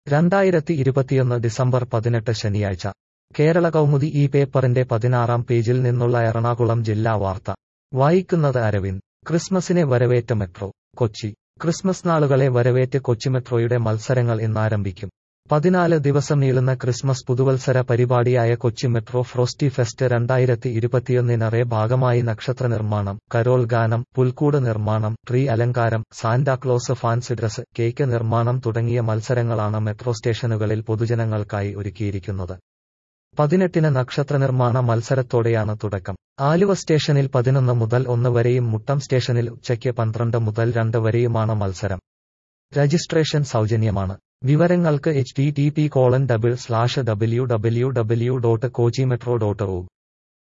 രണ്ടായിരത്തി ഇരുപത്തിയൊന്ന് ഡിസംബർ പതിനെട്ട് ശനിയാഴ്ച കേരള കൗമുദി ഈ പേപ്പറിന്റെ പതിനാറാം പേജിൽ നിന്നുള്ള എറണാകുളം ജില്ലാ വാർത്ത വായിക്കുന്നത് അരവിന്ദ് ക്രിസ്മസിനെ വരവേറ്റ മെട്രോ കൊച്ചി ക്രിസ്മസ് നാളുകളെ വരവേറ്റ് കൊച്ചി മെട്രോയുടെ മത്സരങ്ങൾ ഇന്നാരംഭിക്കും പതിനാല് ദിവസം നീളുന്ന ക്രിസ്മസ് പുതുവത്സര പരിപാടിയായ കൊച്ചി മെട്രോ ഫ്രോസ്റ്റി ഫെസ്റ്റ് രണ്ടായിരത്തി ഇരുപത്തിയൊന്നിനറെ ഭാഗമായി നക്ഷത്ര നിർമ്മാണം കരോൾ ഗാനം പുൽക്കൂട് നിർമ്മാണം ട്രീ അലങ്കാരം സാന്റാക്ലോസ് ഫാൻസി ഡ്രസ് കേക്ക് നിർമ്മാണം തുടങ്ങിയ മത്സരങ്ങളാണ് മെട്രോ സ്റ്റേഷനുകളിൽ പൊതുജനങ്ങൾക്കായി ഒരുക്കിയിരിക്കുന്നത് പതിനെട്ടിന് നക്ഷത്ര നിർമ്മാണ മത്സരത്തോടെയാണ് തുടക്കം ആലുവ സ്റ്റേഷനിൽ പതിനൊന്ന് മുതൽ ഒന്ന് വരെയും മുട്ടം സ്റ്റേഷനിൽ ഉച്ചയ്ക്ക് പന്ത്രണ്ട് മുതൽ രണ്ട് വരെയുമാണ് മത്സരം രജിസ്ട്രേഷൻ സൗജന്യമാണ് വിവരങ്ങൾക്ക് H T T P colon double slash W W W dot Kochi metro dot O